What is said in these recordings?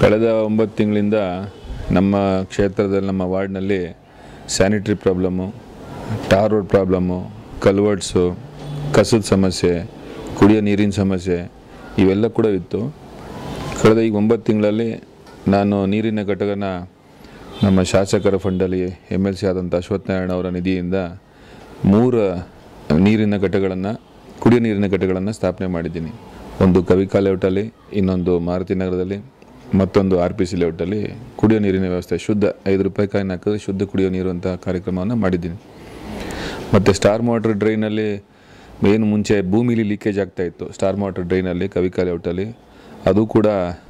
ಕಳೆದ ಒಂಬತ್ತು ತಿಂಗಳಿಂದ ನಮ್ಮ ಕ್ಷೇತ್ರದಲ್ಲಿ ನಮ್ಮ ವಾರ್ಡ್ನಲ್ಲಿ sanitary problem tar road problem culverts ಕಸದ ಸಮಸ್ಯೆ ಕುಡಿಯೋ ನೀರಿನ ಸಮಸ್ಯೆ ಇವೆಲ್ಲ ಕೂಡ ಇತ್ತು ಕಳೆದ ಈ ಒಂಬತ್ತು ತಿಂಗಳಲ್ಲಿ ನಾನು ನೀರಿನ ಘಟಕನ ನಮ್ಮ ಶಾಸಕರ ಫಂಡಲ್ಲಿ ಎಮ್ ಎಲ್ ಸಿ ಆದಂಥ ಅಶ್ವತ್ಥನಾರಾಯಣ ಅವರ ನಿಧಿಯಿಂದ ಮೂರು ನೀರಿನ ಘಟಕಗಳನ್ನು ಕುಡಿಯೋ ನೀರಿನ ಘಟಕಗಳನ್ನು ಸ್ಥಾಪನೆ ಮಾಡಿದ್ದೀನಿ ಒಂದು ಕವಿಕಾ ಲೇಔಟಲ್ಲಿ ಇನ್ನೊಂದು ಮಾರುತಿ ನಗರದಲ್ಲಿ ಮತ್ತೊಂದು ಆರ್ ಪಿ ಸಿ ಲೇಔಟಲ್ಲಿ ಕುಡಿಯೋ ನೀರಿನ ವ್ಯವಸ್ಥೆ ಶುದ್ಧ ಐದು ರೂಪಾಯಿ ಕಾಯಿನ ಹಾಕಿದ್ರೆ ಶುದ್ಧ ಕುಡಿಯೋ ನೀರು ಅಂತ ಕಾರ್ಯಕ್ರಮವನ್ನು ಮಾಡಿದ್ದೀನಿ ಮತ್ತು ಸ್ಟಾರ್ ಮೋಟ್ರ್ ಡ್ರೈನಲ್ಲಿ ಏನು ಮುಂಚೆ ಭೂಮಿಲಿ ಲೀಕೇಜ್ ಆಗ್ತಾ ಇತ್ತು ಸ್ಟಾರ್ ಮೋಟ್ರ್ ಡ್ರೈನಲ್ಲಿ ಕವಿಕಾ ಲೇಔಟಲ್ಲಿ ಅದು ಕೂಡ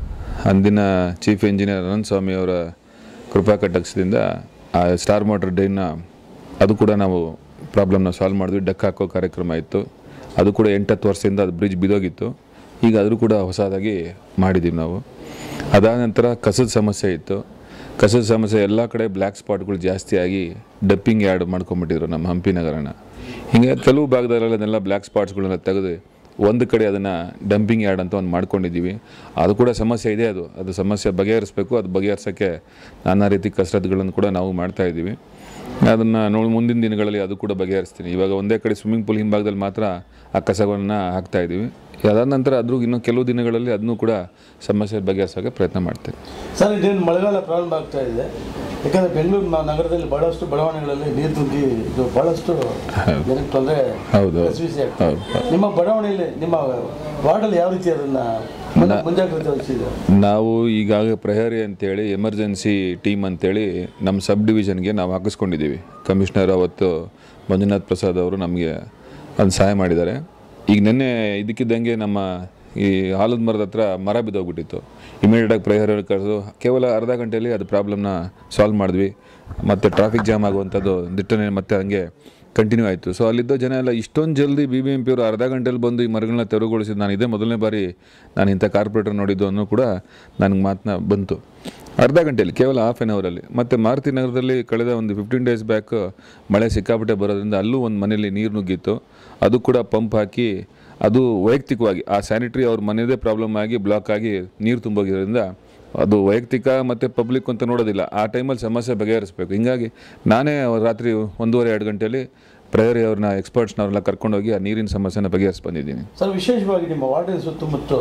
ಅಂದಿನ ಚೀಫ್ ಇಂಜಿನಿಯರ್ ಅನಂತ ಸ್ವಾಮಿ ಅವರ ಕೃಪಾ ಕಟಾಕ್ಷದಿಂದ ಆ ಸ್ಟಾರ್ ಮೋಟ್ರ್ ಡ್ರೈನ್ನ ಅದು ಕೂಡ ನಾವು ಪ್ರಾಬ್ಲಮ್ನ ಸಾಲ್ವ್ ಮಾಡಿದ್ವಿ ಡಕ್ ಹಾಕೋ ಕಾರ್ಯಕ್ರಮ ಇತ್ತು ಅದು ಕೂಡ ಎಂಟತ್ತು ವರ್ಷದಿಂದ ಅದು ಬ್ರಿಡ್ಜ್ ಬಿದ್ದೋಗಿತ್ತು ಈಗ ಅದರೂ ಕೂಡ ಹೊಸದಾಗಿ ಮಾಡಿದ್ದೀವಿ ನಾವು ಅದಾದ ನಂತರ ಕಸದ ಸಮಸ್ಯೆ ಇತ್ತು ಕಸದ ಸಮಸ್ಯೆ ಎಲ್ಲ ಕಡೆ ಬ್ಲ್ಯಾಕ್ ಸ್ಪಾಟ್ಗಳು ಜಾಸ್ತಿ ಆಗಿ ಡಪ್ಪಿಂಗ್ ಯಾರ್ಡ್ ಮಾಡ್ಕೊಂಬಿಟ್ಟಿದ್ರು ನಮ್ಮ ಹಂಪಿ ನಗರನ ಹಿಂಗೆ ಕೆಲವು ಭಾಗದಲ್ಲೆಲ್ಲ ಅದನ್ನೆಲ್ಲ ಬ್ಲ್ಯಾಕ್ ಸ್ಪಾಟ್ಸ್ಗಳನ್ನ ತೆಗೆದು ಒಂದು ಕಡೆ ಅದನ್ನು ಡಂಪಿಂಗ್ ಯಾರ್ಡ್ ಅಂತ ಒಂದು ಮಾಡ್ಕೊಂಡಿದ್ದೀವಿ ಅದು ಕೂಡ ಸಮಸ್ಯೆ ಇದೆ ಅದು ಅದು ಸಮಸ್ಯೆ ಬಗೆಹರಿಸಬೇಕು ಅದು ಬಗೆಹರಿಸೋಕ್ಕೆ ನಾನಾ ರೀತಿ ಕಸರತ್ತುಗಳನ್ನು ಕೂಡ ನಾವು ಮಾಡ್ತಾ ಇದ್ದೀವಿ ಅದನ್ನು ನೋಡಿ ಮುಂದಿನ ದಿನಗಳಲ್ಲಿ ಅದು ಕೂಡ ಬಗೆಹರಿಸ್ತೀನಿ ಇವಾಗ ಒಂದೇ ಕಡೆ ಸ್ವಿಮ್ಮಿಂಗ್ ಪೂಲ್ ಹಿಂಭಾಗದಲ್ಲಿ ಮಾತ್ರ ಆ ಕಸವನ್ನು ಹಾಕ್ತಾ ಇದ್ದೀವಿ ಅದಾದ ನಂತರ ಅದ್ರ ಇನ್ನೂ ಕೆಲವು ದಿನಗಳಲ್ಲಿ ಅದನ್ನು ಕೂಡ ಸಮಸ್ಯೆ ಬಗೆಹರಿಸೋಕ್ಕೆ ಪ್ರಯತ್ನ ಮಾಡ್ತೀನಿ ಸರ್ ಇದೇನು ಮಳೆಗಾಲ ಪ್ರಾರಂಭ ಆಗ್ತಾ ಇದೆ ಯಾಕಂದರೆ ಬೆಂಗಳೂರು ಮ- ನಗರದಲ್ಲಿ ಬಹಳಷ್ಟು ಬಡಾವಣೆಗಳಲ್ಲಿ ನೀರು ತುಂಬಿ ಇದು ಬಹಳಷ್ಟು ಜನಕ್ಕೆ ತೊಂದರೆ ಹೌದು, ಹೌದು. ಕಸಿವಿಸಿ ಆಗ್ತದೆ ಹೌದು, ನಿಮ್ಮ ಬಡಾವಣೆಯಲ್ಲಿ ನಿಮ್ಮ ವಾರ್ಡಲ್ಲಿ ಯಾವ ರೀತಿ ಅದನ್ನು ಮುನ್ನ- ಮುಂಜಾಗ್ರತೆ ವಹಿಸಿದೆ ನಾವು ಈಗಾಗ ಪ್ರಹರಿ ಅಂತೇಳಿ ಎಮರ್ಜೆನ್ಸಿ ಟೀಮ್ ಅಂತೇಳಿ ನಮ್ಮ ಸಬ್ ಡಿವಿಷನ್ಗೆ ನಾವು ಹಾಕಿಸ್ಕೊಂಡಿದ್ದೀವಿ ಕಮಿಷನರ್ ಅವತ್ತು ಮಂಜುನಾಥ್ ಪ್ರಸಾದ್ ಅವರು ನಮಗೆ ಒಂದು ಸಹಾಯ ಮಾಡಿದ್ದಾರೆ ಈಗ ನಿನ್ನೆ ಇದಕ್ಕಿದ್ದಂಗೆ ನಮ್ಮ ಈ ಆಲದ ಮರದ ಹತ್ರ ಮರ ಬಿದ್ದೋಗ್ಬಿಟ್ಟಿತ್ತು ಇಮಿಡಿಯೇಟಾಗಿ ಪ್ರಹರಿ ಕರೆದು ಕೇವಲ ಅರ್ಧ ಗಂಟೆಯಲ್ಲಿ ಅದು ಪ್ರಾಬ್ಲಮ್ನ ಸಾಲ್ವ್ ಮಾಡಿದ್ವಿ ಮತ್ತು ಟ್ರಾಫಿಕ್ ಜಾಮ್ ಆಗುವಂಥದ್ದು ದಿಟ್ಟನೆ ಮತ್ತೆ ಹಂಗೆ ಕಂಟಿನ್ಯೂ ಆಯಿತು ಸೊ ಅಲ್ಲಿದ್ದ ಜನ ಎಲ್ಲ ಇಷ್ಟೊಂದು ಜಲ್ದಿ ಬಿ ಬಿ ಎಂ ಪಿ ಅವರು ಅರ್ಧ ಗಂಟೆಲಿ ಬಂದು ಈ ಮರಗಳನ್ನ ತೆರವುಗೊಳಿಸಿದ್ದು ನಾನು ಇದೇ ಮೊದಲನೇ ಬಾರಿ ನಾನು ಇಂಥ ಕಾರ್ಪೊರೇಟರ್ ನೋಡಿದ್ದು ಅನ್ನೋ ಕೂಡ ನನಗೆ ಮಾತನ್ನ ಬಂತು ಅರ್ಧ ಗಂಟೆಯಲ್ಲಿ ಕೇವಲ ಹಾಫ್ ಆನ್ ಅವರಲ್ಲಿ ಮತ್ತು ಮಾರುತಿ ನಗರದಲ್ಲಿ ಕಳೆದ ಒಂದು ಫಿಫ್ಟೀನ್ ಡೇಸ್ ಬ್ಯಾಕ್ ಮಳೆ ಸಿಕ್ಕಾಪಟ್ಟೆ ಬರೋದ್ರಿಂದ ಅಲ್ಲೂ ಒಂದು ಮನೆಯಲ್ಲಿ ನೀರು ನುಗ್ಗಿತ್ತು ಅದು ಕೂಡ ಪಂಪ್ ಹಾಕಿ ಅದು ವೈಯಕ್ತಿಕವಾಗಿ ಆ ಸ್ಯಾನಿಟ್ರಿ ಅವ್ರ ಮನೆಯದೇ ಪ್ರಾಬ್ಲಮ್ ಆಗಿ ಬ್ಲಾಕ್ ಆಗಿ ನೀರು ತುಂಬೋಗಿರೋದ್ರಿಂದ ಅದು ವೈಯಕ್ತಿಕ ಮತ್ತು ಪಬ್ಲಿಕ್ ಅಂತ ನೋಡೋದಿಲ್ಲ ಆ ಟೈಮಲ್ಲಿ ಸಮಸ್ಯೆ ಬಗೆಹರಿಸಬೇಕು ಹಿಂಗಾಗಿ ನಾನೇ ರಾತ್ರಿ ಒಂದೂವರೆ ಎರಡು ಗಂಟೆಯಲ್ಲಿ ಪ್ರಹರಿ ಅವ್ರನ್ನ ಎಕ್ಸ್ಪರ್ಟ್ಸ್ನವ್ರನ್ನ ಕರ್ಕೊಂಡೋಗಿ ಆ ನೀರಿನ ಸಮಸ್ಯೆನ ಬಗೆಹರಿಸಿ ಬಂದಿದ್ದೀನಿ ಸರ್ ವಿಶೇಷವಾಗಿ ನಿಮ್ಮ ವಾರ್ಡಿನ ಸುತ್ತಮುತ್ತ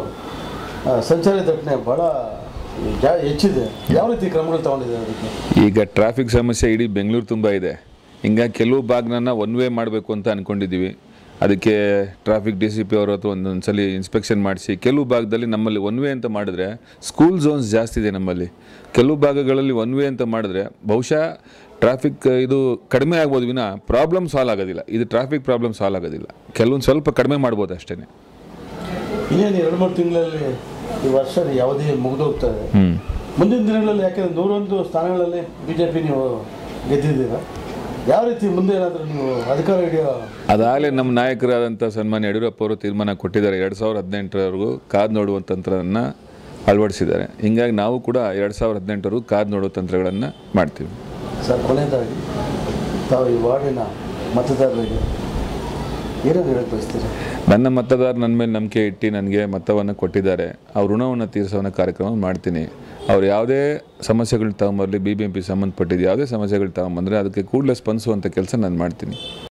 ಆ, ಸಂಚಾರಿ ದಟ್ಟಣೆ ಭಾಳ ಜಾ ಹೆಚ್ಚಿದೆ ಯಾವ ರೀತಿ ಕ್ರಮಗಳು ತಗೊಂಡಿದ್ದಾರೆ ಅದಕ್ಕೆ ಈಗ ಟ್ರಾಫಿಕ್ ಸಮಸ್ಯೆ ಇಡೀ ಬೆಂಗಳೂರು ತುಂಬ ಇದೆ ಹಿಂಗಾಗಿ ಕೆಲವು ಭಾಗನ ಒನ್ ವೇ ಮಾಡಬೇಕು ಅಂತ ಅಂದ್ಕೊಂಡಿದ್ದೀವಿ ಅದಕ್ಕೆ ಟ್ರಾಫಿಕ್ ಡಿ ಸಿ ಪಿ ಅವ್ರ ಹತ್ರ ಒಂದೊಂದು ಸಲ ಇನ್ಸ್ಪೆಕ್ಷನ್ ಮಾಡಿಸಿ ಕೆಲವು ಭಾಗದಲ್ಲಿ ನಮ್ಮಲ್ಲಿ ಒನ್ ವೇ ಅಂತ ಮಾಡಿದ್ರೆ ಸ್ಕೂಲ್ ಝೋನ್ಸ್ ಜಾಸ್ತಿ ಇದೆ ನಮ್ಮಲ್ಲಿ ಕೆಲವು ಭಾಗಗಳಲ್ಲಿ ಒನ್ ವೇ ಅಂತ ಮಾಡಿದ್ರೆ ಬಹುಶಃ ಟ್ರಾಫಿಕ್ ಇದು ಕಡಿಮೆ ಆಗ್ಬೋದು ವಿನ ಪ್ರಾಬ್ಲಮ್ ಸಾಲ್ವ್ ಆಗೋದಿಲ್ಲ ಇದು ಟ್ರಾಫಿಕ್ ಪ್ರಾಬ್ಲಮ್ ಸಾಲ್ವ್ ಆಗೋದಿಲ್ಲ ಕೆಲವೊಂದು ಸ್ವಲ್ಪ ಕಡಿಮೆ ಮಾಡ್ಬೋದು ಅಷ್ಟೇ ಇನ್ನೇನು ಎರಡು ಮೂರು ತಿಂಗಳಲ್ಲಿ ಈ ವರ್ಷ ಯಾವುದೇ ಮುಗಿದೋಗ್ತಾ ಇದೆ ಹ್ಞೂ ಮುಂದಿನ ದಿನಗಳಲ್ಲಿ ಯಾಕೆಂದ್ರೆ ನೂರೊಂದು ಸ್ಥಾನಗಳಲ್ಲಿ ಬಿ ಜೆ ಪಿ ನೀವು ಗೆದ್ದಿದ್ದೀರ ಯಾವ ರೀತಿ ಮುಂದೆ ಏನಾದರೂ ನೀವು ಅಧಿಕಾರ ಹಿಡಿಯೋ ಅದಾಗಲೇ ನಮ್ಮ ನಾಯಕರಾದಂಥ ಸನ್ಮಾನ್ಯ ಯಡಿಯೂರಪ್ಪ ಅವರು ತೀರ್ಮಾನ ಕೊಟ್ಟಿದ್ದಾರೆ ಎರಡು ಸಾವಿರದ ಹದಿನೆಂಟರವರೆಗೂ ಕಾದು ನೋಡುವ ತಂತ್ರವನ್ನು ಅಳವಡಿಸಿದ್ದಾರೆ ಹಿಂಗಾಗಿ ನಾವು ಕೂಡ ಎರಡು ಸಾವಿರದ ಹದಿನೆಂಟರವರೆಗೂ ಕಾದು ನೋಡುವ ತಂತ್ರಗಳನ್ನು ಮಾಡ್ತೀವಿ ಸರ್ ಕೊನೆಯದಾಗಿ ತಾವು ಈ ವಾರ್ಡಿನ ಮತದಾರರಿಗೆ ಏನೇನು ಹೇಳಕ್ಕೆ ಬಯಸ್ತೀರಿ ನನ್ನ ಮತದಾರ ನನ್ನ ಮೇಲೆ ನಂಬಿಕೆ ಇಟ್ಟು ನನಗೆ ಮತವನ್ನು ಕೊಟ್ಟಿದ್ದಾರೆ ಅವ್ರ ಋಣವನ್ನು ತೀರಿಸೋನ ಕಾರ್ಯಕ್ರಮ ಮಾಡ್ತೀನಿ ಅವ್ರು ಯಾವುದೇ ಸಮಸ್ಯೆಗಳು ತಗೊಂಬರಲಿ ಬಿ ಬಿ ಎಂ ಪಿ ಸಂಬಂಧಪಟ್ಟಿದ್ದು ಯಾವುದೇ ಸಮಸ್ಯೆಗಳು ತಗೊಂಬಂದರೆ ಅದಕ್ಕೆ ಕೂಡಲೇ ಸ್ಪಂದಿಸುವಂಥ ಕೆಲಸ ನಾನು ಮಾಡ್ತೀನಿ